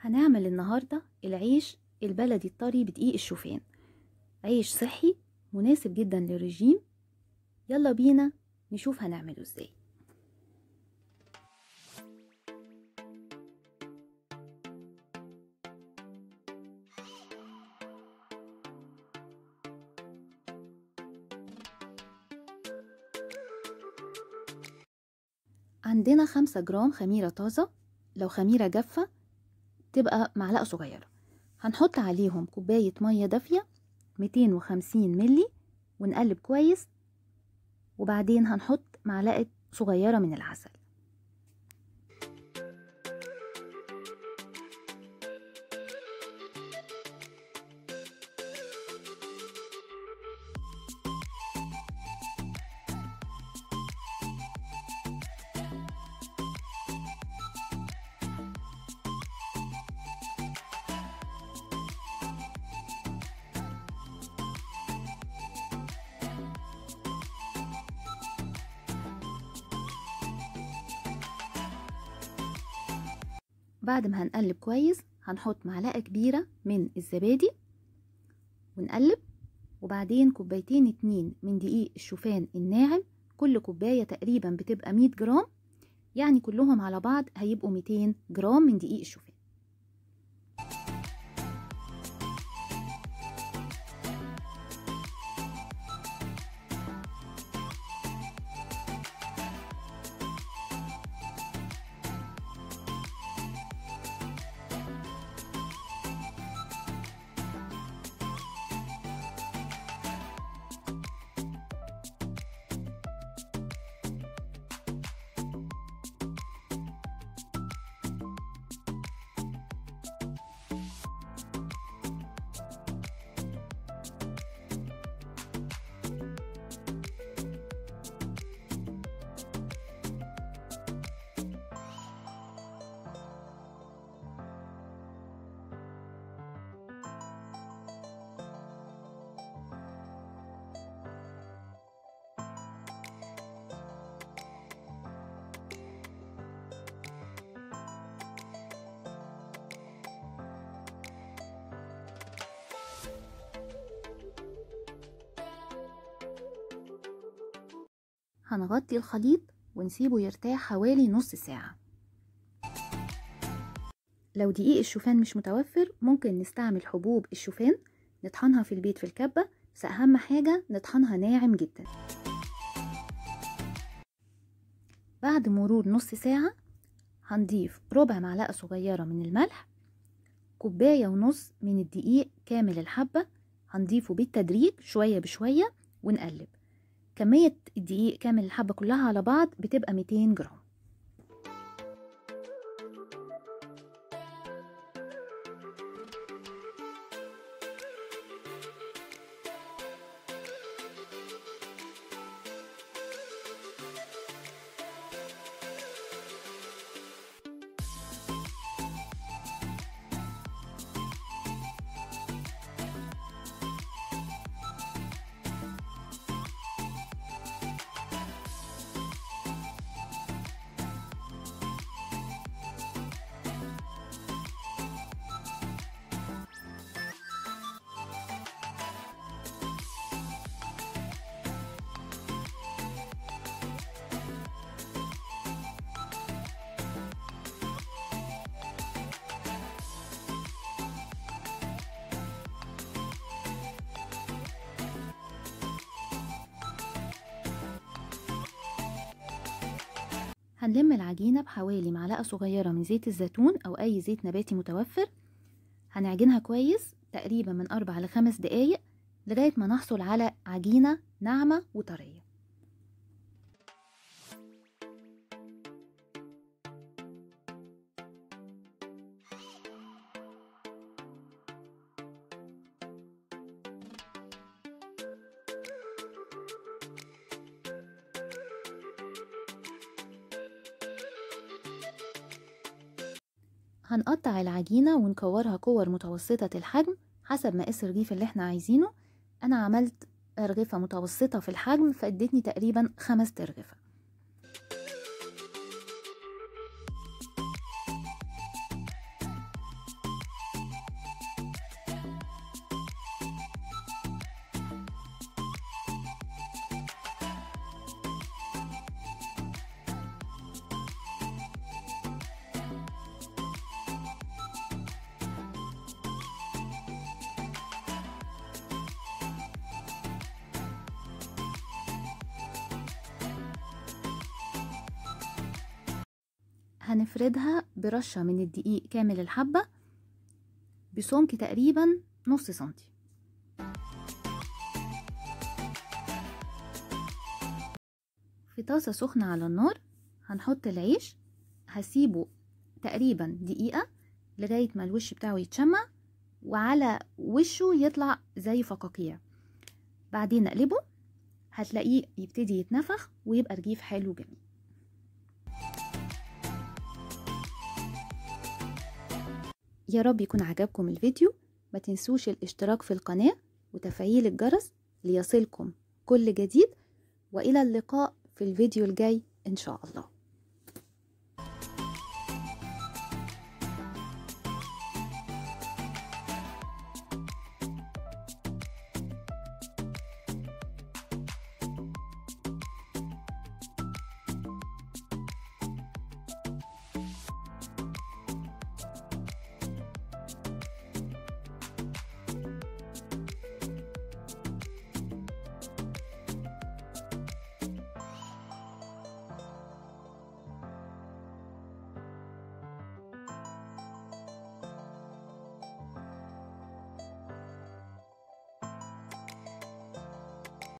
هنعمل النهاردة العيش البلدي الطري بدقيق الشوفان عيش صحي مناسب جدا للرجيم يلا بينا نشوف هنعمله ازاي عندنا خمسة جرام خميرة طازة لو خميرة جافة تبقى معلقة صغيرة هنحط عليهم كوباية مية دافية 250 ملي ونقلب كويس وبعدين هنحط معلقة صغيرة من العسل بعد ما هنقلب كويس هنحط معلقة كبيرة من الزبادي ونقلب وبعدين كوبايتين اتنين من دقيق الشوفان الناعم كل كوباية تقريبا بتبقى 100 جرام يعني كلهم على بعض هيبقوا 200 جرام من دقيق الشوفان هنغطي الخليط ونسيبه يرتاح حوالي نص ساعة لو دقيق الشوفان مش متوفر ممكن نستعمل حبوب الشوفان نطحنها في البيت في الكبة بس أهم حاجة نطحنها ناعم جدا بعد مرور نص ساعة هنضيف ربع معلقة صغيرة من الملح كوباية ونص من الدقيق كامل الحبة هنضيفه بالتدريج شوية بشوية ونقلب كمية الدقيق كامل الحبة كلها على بعض بتبقى 200 جرام هنلم العجينة بحوالي معلقة صغيرة من زيت الزيتون أو أي زيت نباتي متوفر هنعجنها كويس تقريبا من أربع لخمس دقايق لغاية ما نحصل على عجينة ناعمة وطرية هنقطع العجينة ونكورها كور متوسطة الحجم حسب مقاس الرغيف اللي احنا عايزينه انا عملت رغيفة متوسطة في الحجم فادتني تقريبا خمس ترغفة هنفردها برشة من الدقيق كامل الحبة بسمك تقريبا نص سنتي في طاسة سخنة على النار هنحط العيش هسيبه تقريبا دقيقة لغاية ما الوش بتاعه يتشمع وعلى وشه يطلع زي فقاقيع بعدين نقلبه هتلاقيه يبتدي يتنفخ ويبقى رغيف حلو جميل يا رب يكون عجبكم الفيديو ما تنسوش الاشتراك في القناة وتفعيل الجرس ليصلكم كل جديد وإلى اللقاء في الفيديو الجاي إن شاء الله